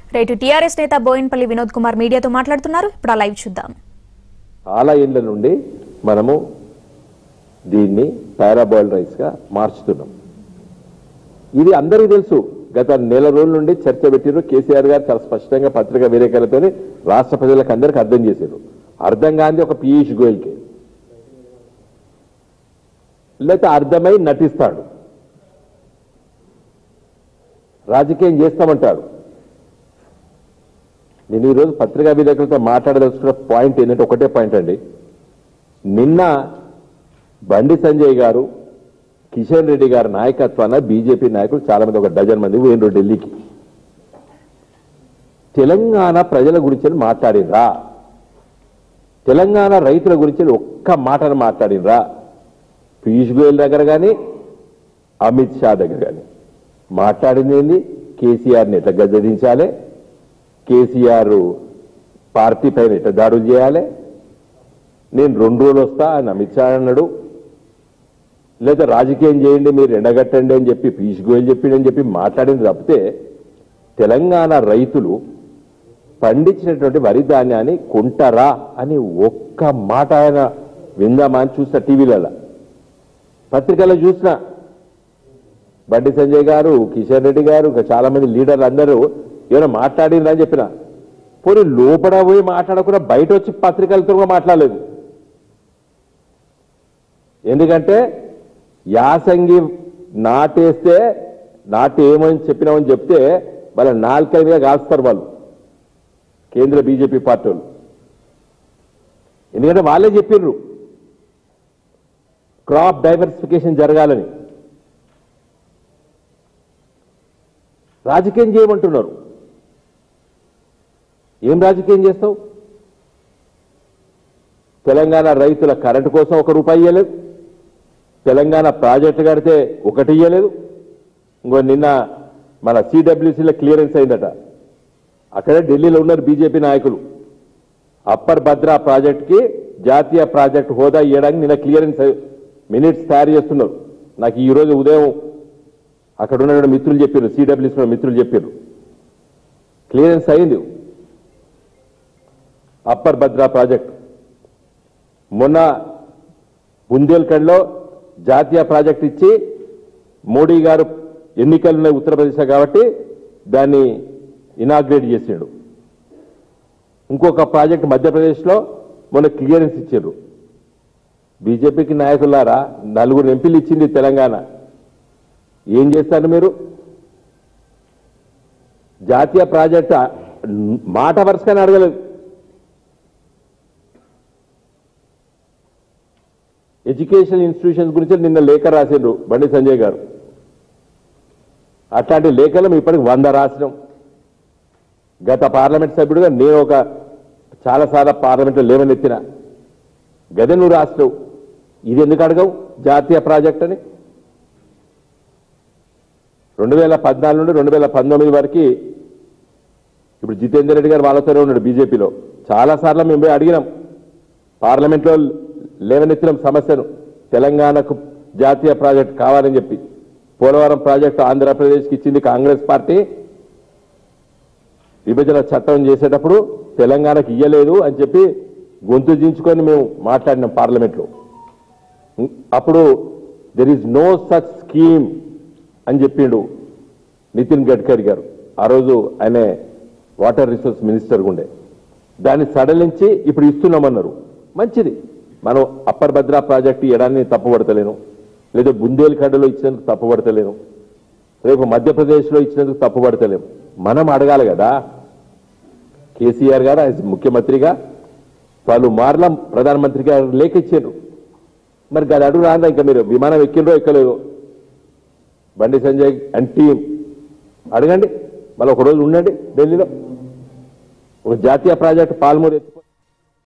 right TRS నేత బోయిన్పల్లి వినోద్ కుమార్ మీడియాతో మాట్లాడుతున్నారు ఇప్పుడు ఆ లైవ్ చూద్దాం చాలా ఏళ్ళ నుండి మనము దీన్ని పారాబాయిల్ రైస్గా మార్చుతున్నాం ఇది అందరికీ తెలుసు గత నెల రోజుల నుండి చర్చ పెట్టిరు కేసీఆర్ గారు చాలా స్పష్టంగా పత్రికా విలేకరులతో రాష్ట్ర ప్రజలకు అందరికీ అర్థం చేశారు అర్థం కాంది ఒక పీయూష్ గోయల్కి లేకపోతే అర్థమై నటిస్తాడు రాజకీయం చేస్తామంటాడు నేను ఈరోజు పత్రికా విలేకరులతో మాట్లాడదలుచుకున్న పాయింట్ ఏంటంటే ఒకటే పాయింట్ అండి నిన్న బండి సంజయ్ గారు కిషన్ రెడ్డి గారి నాయకత్వాన బీజేపీ నాయకులు చాలా మంది ఒక డజన్ మంది పోయినరు ఢిల్లీకి తెలంగాణ ప్రజల గురించి మాట్లాడినరా తెలంగాణ రైతుల గురించి ఒక్క మాటను మాట్లాడినరా పీయూష్ గోయల్ దగ్గర కానీ అమిత్ షా దగ్గర కానీ మాట్లాడింది ఏంది కేసీఆర్ని ఎట్లా గద్దెదించాలి కేసీఆర్ పార్టీ పైన ఎట్లా దాడులు చేయాలి నేను రెండు రోజులు వస్తా అని అమిత్ షా అన్నాడు లేదా రాజకీయం చేయండి మీరు ఎండగట్టండి అని చెప్పి పీయూష్ గోయల్ చెప్పిండని చెప్పి మాట్లాడింది తప్పితే తెలంగాణ రైతులు పండించినటువంటి వరి ధాన్యాన్ని కొంటారా అని ఒక్క మాట ఆయన విందామా అని చూసిన టీవీలలో పత్రికల్లో చూసిన బండి సంజయ్ గారు కిషన్ రెడ్డి గారు ఇంకా చాలా మంది లీడర్లు అందరూ ఏమైనా మాట్లాడిండ్రా అని చెప్పిన పోనీ లోపల పోయి మాట్లాడకుండా బయట వచ్చి పత్రికలతో కూడా మాట్లాడలేదు ఎందుకంటే యాసంగి నాటేస్తే నాటు ఏమని చెప్పినామని చెప్తే వాళ్ళ నాలుకైదుగా కాల్స్తారు వాళ్ళు కేంద్ర బీజేపీ పార్టీ వాళ్ళు ఎందుకంటే వాళ్ళే చెప్పిర్రు క్రాప్ డైవర్సిఫికేషన్ జరగాలని రాజకీయం చేయమంటున్నారు ఏం రాజకీయం చేస్తావు తెలంగాణ రైతుల కరెంటు కోసం ఒక రూపాయి ఇవ్వలేదు తెలంగాణ ప్రాజెక్టు కడితే ఒకటి ఇవ్వలేదు ఇంకో నిన్న మన సిడబ్ల్యూసీలో క్లియరెన్స్ అయిందట అక్కడే ఢిల్లీలో ఉన్నారు బీజేపీ నాయకులు అప్పర్ భద్రా ప్రాజెక్ట్కి జాతీయ ప్రాజెక్ట్ హోదా ఇవ్వడానికి నిన్న క్లియరెన్స్ మినిట్స్ తయారు చేస్తున్నారు నాకు ఈ రోజు ఉదయం అక్కడ ఉన్న మిత్రులు చెప్పారు సిడబ్ల్యూసీ మిత్రులు చెప్పారు క్లియరెన్స్ అయింది అప్పర్ భద్రా ప్రాజెక్ట్ మొన్న బుందేల్ఖండ్లో జాతీయ ప్రాజెక్ట్ ఇచ్చి మోడీ గారు ఎన్నికలున్నాయి ఉత్తరప్రదేశ్ కాబట్టి దాన్ని ఇనాగ్రేట్ చేసాడు ఇంకొక ప్రాజెక్ట్ మధ్యప్రదేశ్లో మొన్న క్లియరెన్స్ ఇచ్చారు బీజేపీకి నాయకులారా నలుగురు ఎంపీలు ఇచ్చింది తెలంగాణ ఏం చేస్తారు మీరు జాతీయ ప్రాజెక్ట్ మాట వరుసగానే అడగలేదు ఎడ్యుకేషన్ ఇన్స్టిట్యూషన్స్ గురించి నిన్న లేఖ రాసిండ్రు బండి సంజయ్ గారు అట్లాంటి లేఖలు మేము ఇప్పటికి వంద రాసినాం గత పార్లమెంట్ సభ్యుడిగా నేను ఒక చాలాసార్లు పార్లమెంట్లో లేవనెత్తిన గదే నువ్వు రాసినావు ఇది ఎందుకు అడగవు జాతీయ ప్రాజెక్ట్ అని రెండు వేల పద్నాలుగు నుండి రెండు వేల పంతొమ్మిది వరకు ఇప్పుడు జితేందర్ రెడ్డి గారు వాళ్ళతోనే ఉన్నాడు బీజేపీలో చాలాసార్లు మేము పోయి అడిగినాం పార్లమెంట్లో లేవనెత్తిన సమస్యను తెలంగాణకు జాతీయ ప్రాజెక్ట్ కావాలని చెప్పి పోలవరం ప్రాజెక్టు ఆంధ్రప్రదేశ్కి ఇచ్చింది కాంగ్రెస్ పార్టీ విభజన చట్టం చేసేటప్పుడు తెలంగాణకు ఇయ్యలేదు అని చెప్పి గొంతు దించుకొని మేము మాట్లాడినాం పార్లమెంట్లో అప్పుడు there is no such scheme అని చెప్పిండు నితిన్ గడ్కరీ గారు ఆ రోజు ఆయన వాటర్ రిసోర్స్ మినిస్టర్ ఉండే దాన్ని సడలించి ఇప్పుడు ఇస్తున్నామన్నారు మంచిది మనం అప్పర్ భద్రా ప్రాజెక్టు ఇవ్వడాన్ని తప్పుపడతలేను లేదా బుందేల్ఖండ్లో ఇచ్చినందుకు తప్పుపడతలేను రేపు మధ్యప్రదేశ్లో ఇచ్చినందుకు తప్పుపడతలేము మనం అడగాలి కదా కేసీఆర్ గారు ఆయన ముఖ్యమంత్రిగా పలుమార్ల ప్రధానమంత్రి గారు లేఖ ఇచ్చారు మరి అది అడుగు రాదా ఇంకా మీరు విమానం ఎక్కినరో ఎక్కలేదో బండి సంజయ్ అండ్ టీం అడగండి మళ్ళీ ఒక రోజు ఉండండి ఢిల్లీలో ఒక జాతీయ ప్రాజెక్టు పాల్మూరు ఎత్తుకో